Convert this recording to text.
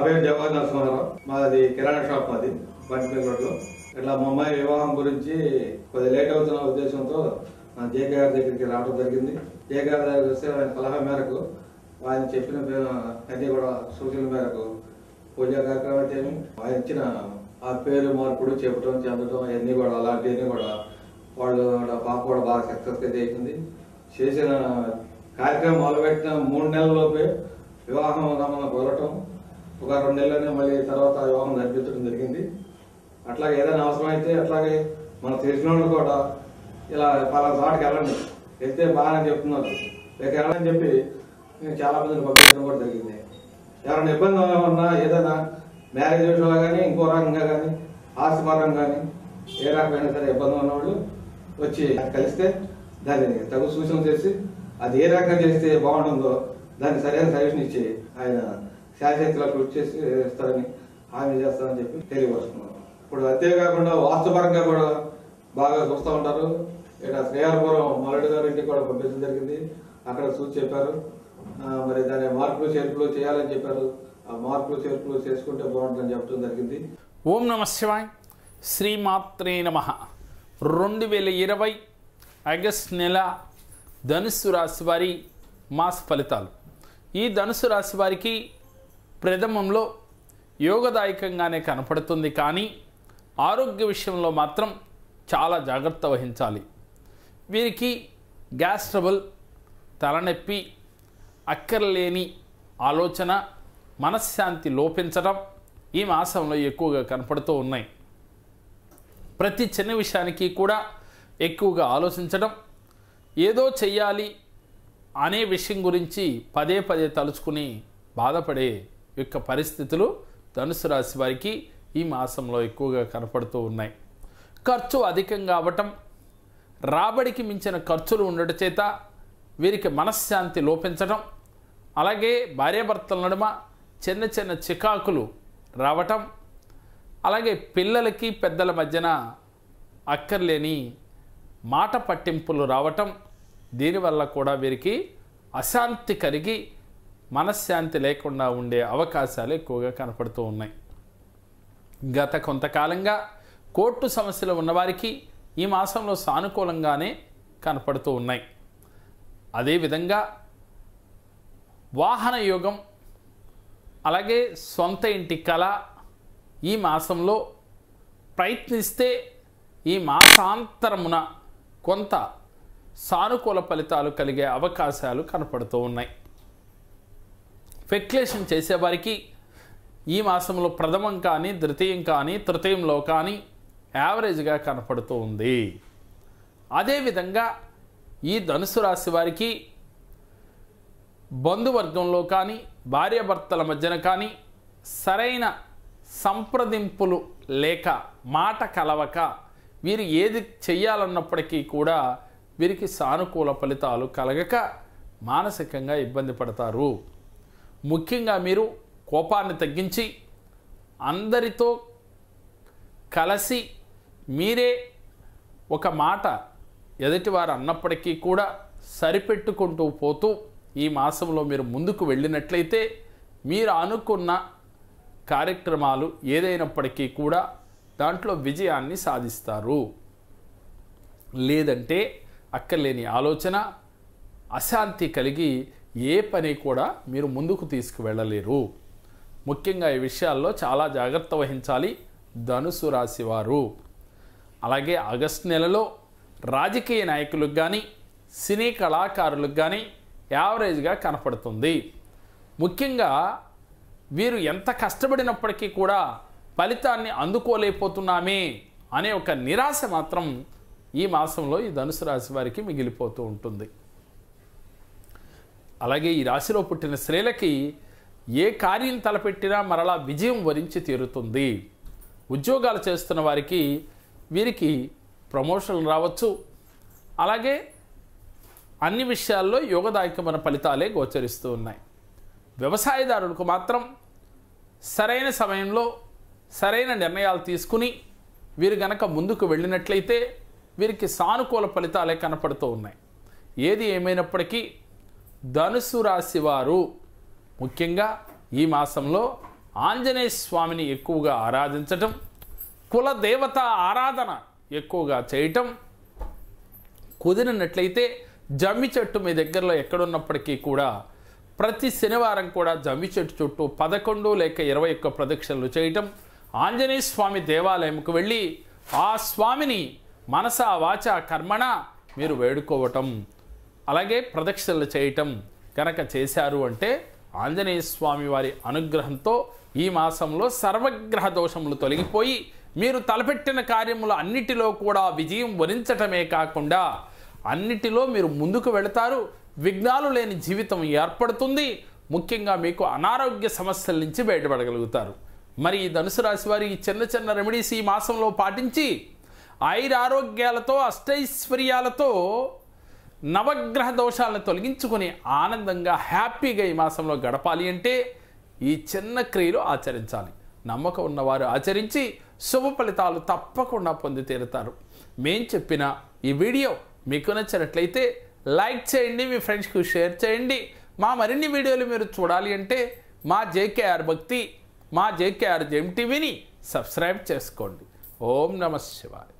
పేరు జవహర్ నరసింహారావు మాది కిరాణా షాప్ మాది బంటిపల్లి రోడ్లో ఇట్లా మా అమ్మాయి వివాహం గురించి కొద్దిగా లేట్ అవుతున్న ఉద్దేశంతో నా జేకే గారి దగ్గరికి రావడం జరిగింది జేకే గారి దగ్గరికి వస్తే ఆయన సలహా మేరకు ఆయన చెప్పిన పే- అన్ని కూడా సూచనల మేరకు పూజా కార్యక్రమం అయితే ఏమి, ఆయన ఇచ్చిన ఆ పేరు మార్పుడు చెప్పడం చెందడం అవన్నీ కూడా అలాంటివన్నీ కూడా వాళ్ళు కూడా పాప కూడా బాగా సక్సెస్ అయితే అవుతుంది చేసిన కార్యక్రమం మొదలుపెట్టిన మూడు నెలల లోపే వివాహం రమ్మని కుదరటం ఒక రెండు నెలలనే మళ్ళీ తర్వాత వివాహం జరిపించడం జరిగింది అట్లాగే ఏదైనా అవసరం అయితే అట్లాగే మనకు తెలిసిన వాళ్ళు కూడా ఇలా పలానా చోటకి వెళ్ళండి వెళ్తే బాగానే చెప్తున్నారు లేక వెళ్ళని చెప్పి నేను చాలా మందిని పంపించడం కూడా జరిగింది ఎవరైనా ఇబ్బంది ఉన్నా ఏదైనా మ్యారేజ్ విషయంలో కానీ ఇంకో రకంగా కానీ ఆస్తిపరంగా కానీ ఏ రకమైన సరే ఇబ్బంది ఉన్నవాళ్ళు వచ్చి కలిస్తే దాన్ని తగు సూచన చేసి అది ఏ రకంగా చేస్తే బాగుంటుందో దాన్ని సరైన సజెషన్ ఇచ్చి ఆయన శాశక్తిలో కృషి చేసి ఇస్తారని హామీ చేస్తారని చెప్పి తెలియపరుస్తున్నాను ఇప్పుడు అంతేకాకుండా వాస్తుపరంగా కూడా బాగా చూస్తూ ఉంటారు ఇక్కడ శ్రేయారపురం మరడి గారి ఇంటికి కూడా పంపించడం జరిగింది అక్కడ చూసి చెప్పారు ఆ, మరి దాని మార్పులు చేర్పులు చేయాలని చెప్పారు ఆ మార్పులు చేర్పులు చేసుకుంటే బాగుంటుందని చెప్పడం జరిగింది ఓం నమ శివాయ్ శ్రీమాత్రే నమ రెండు వేల ఇరవై ఆగస్ట్ నెల ధనుస్సు రాశి వారి మాస ఫలితాలు ఈ ధనుసు రాశి వారికి ప్రథమంలో యోగదాయకంగానే కనపడుతుంది కానీ ఆరోగ్య విషయంలో మాత్రం చాలా జాగ్రత్త వహించాలి వీరికి గ్యాస్ ట్రబుల్ తలనొప్పి అక్కర్లేని ఆలోచన మనశ్శాంతి లోపించడం ఈ మాసంలో ఎక్కువగా కనపడుతూ ఉన్నాయి ప్రతి చిన్న విషయానికి కూడా ఎక్కువగా ఆలోచించడం ఏదో చెయ్యాలి అనే విషయం గురించి పదే పదే తలుచుకుని బాధపడే యొక్క పరిస్థితులు ధనుసు రాశి వారికి ఈ మాసంలో ఎక్కువగా కనపడుతూ ఉన్నాయి ఖర్చు అధికంగా అవ్వటం రాబడికి మించిన ఖర్చులు ఉండటం చేత వీరికి మనశ్శాంతి లోపించడం అలాగే భార్యాభర్తల నడుమ చిన్న చిన్న చికాకులు రావటం అలాగే పిల్లలకి పెద్దల మధ్యన అక్కర్లేని మాట పట్టింపులు రావటం దీనివల్ల కూడా వీరికి అశాంతి కలిగి మనశ్శాంతి లేకుండా ఉండే అవకాశాలు ఎక్కువగా కనపడుతూ ఉన్నాయి గత కొంతకాలంగా కోర్టు సమస్యలు ఉన్నవారికి ఈ మాసంలో సానుకూలంగానే కనపడుతూ ఉన్నాయి అదేవిధంగా వాహన యోగం అలాగే సొంత ఇంటి కళ ఈ మాసంలో ప్రయత్నిస్తే ఈ మాసాంతరమున కొంత సానుకూల ఫలితాలు కలిగే అవకాశాలు కనపడుతూ ఉన్నాయి ఫెక్లేషన్ చేసేవారికి ఈ మాసంలో ప్రథమం కానీ ద్వితీయం కానీ తృతీయంలో కానీ యావరేజ్గా కనపడుతూ ఉంది అదేవిధంగా ఈ ధనుసు రాశి వారికి బంధువర్గంలో కానీ భార్యాభర్తల మధ్యన కానీ సరైన సంప్రదింపులు లేక మాట కలవక వీరు ఏది చెయ్యాలన్నప్పటికీ కూడా వీరికి సానుకూల ఫలితాలు కలగక మానసికంగా ఇబ్బంది పడతారు ముఖ్యంగా మీరు కోపాన్ని తగ్గించి అందరితో కలిసి మీరే ఒక మాట ఎదుటివారు అన్నప్పటికీ కూడా సరిపెట్టుకుంటూ పోతూ ఈ మాసంలో మీరు ముందుకు వెళ్ళినట్లయితే మీరు అనుకున్న కార్యక్రమాలు ఏదైనప్పటికీ కూడా దాంట్లో విజయాన్ని సాధిస్తారు లేదంటే అక్కర్లేని ఆలోచన అశాంతి కలిగి ఏ పని కూడా మీరు ముందుకు తీసుకువెళ్ళలేరు ముఖ్యంగా ఈ విషయాల్లో చాలా జాగ్రత్త వహించాలి ధనుసు రాశి వారు అలాగే ఆగస్టు నెలలో రాజకీయ నాయకులకు కానీ సినీ కళాకారులకు కానీ యావరేజ్గా కనపడుతుంది ముఖ్యంగా వీరు ఎంత కష్టపడినప్పటికీ కూడా ఫలితాన్ని అందుకోలేకపోతున్నామే అనే ఒక నిరాశ మాత్రం ఈ మాసంలో ఈ ధనుసు రాశి వారికి మిగిలిపోతూ ఉంటుంది అలాగే ఈ రాశిలో పుట్టిన స్త్రీలకి ఏ కార్యం తలపెట్టినా మరలా విజయం వరించి తీరుతుంది ఉద్యోగాలు చేస్తున్న వారికి వీరికి ప్రమోషన్లు రావచ్చు అలాగే అన్ని విషయాల్లో యోగదాయకమైన ఫలితాలే గోచరిస్తూ ఉన్నాయి వ్యవసాయదారులకు మాత్రం సరైన సమయంలో సరైన నిర్ణయాలు తీసుకుని వీరు గనక ముందుకు వెళ్ళినట్లయితే వీరికి సానుకూల ఫలితాలే కనపడుతూ ఉన్నాయి ఏది ఏమైనప్పటికీ ధనుసు రాశి వారు ముఖ్యంగా ఈ మాసంలో ఆంజనేయ స్వామిని ఎక్కువగా ఆరాధించటం కుల దేవత ఆరాధన ఎక్కువగా చేయటం కుదిరినట్లయితే జమ్మి చెట్టు మీ దగ్గరలో ఎక్కడున్నప్పటికీ కూడా ప్రతి శనివారం కూడా జమ్మి చెట్టు చుట్టూ పదకొండు లేక ఇరవై ఒక్క ప్రదక్షిణలు చేయటం ఆంజనేయ స్వామి దేవాలయంకు వెళ్ళి ఆ స్వామిని మనస వాచ కర్మణ మీరు వేడుకోవటం అలాగే ప్రదక్షిణలు చేయటం కనుక చేశారు అంటే ఆంజనేయ స్వామి వారి అనుగ్రహంతో ఈ మాసంలో సర్వగ్రహ దోషములు తొలగిపోయి మీరు తలపెట్టిన కార్యములు అన్నిటిలో కూడా విజయం వరించటమే కాకుండా అన్నిటిలో మీరు ముందుకు వెళతారు విఘ్నాలు లేని జీవితం ఏర్పడుతుంది ముఖ్యంగా మీకు అనారోగ్య సమస్యల నుంచి బయటపడగలుగుతారు మరి ఈ ధనుసు రాశి వారి ఈ చిన్న చిన్న రెమెడీస్ ఈ మాసంలో పాటించి ఆయురారోగ్యాలతో అష్టైశ్వర్యాలతో నవగ్రహ దోషాలను తొలగించుకొని ఆనందంగా హ్యాపీగా ఈ మాసంలో గడపాలి అంటే ఈ చిన్న క్రియలు ఆచరించాలి నమ్మకం ఉన్నవారు ఆచరించి శుభ ఫలితాలు తప్పకుండా పొంది తీరుతారు మేం చెప్పిన ఈ వీడియో మీకు నచ్చినట్లయితే లైక్ చేయండి మీ ఫ్రెండ్స్కి షేర్ చేయండి మా మరిన్ని వీడియోలు మీరు చూడాలి అంటే మా జేకేఆర్ భక్తి మా జేకేఆర్ జెమ్ టీవీని సబ్స్క్రైబ్ చేసుకోండి ఓం నమ శివాయ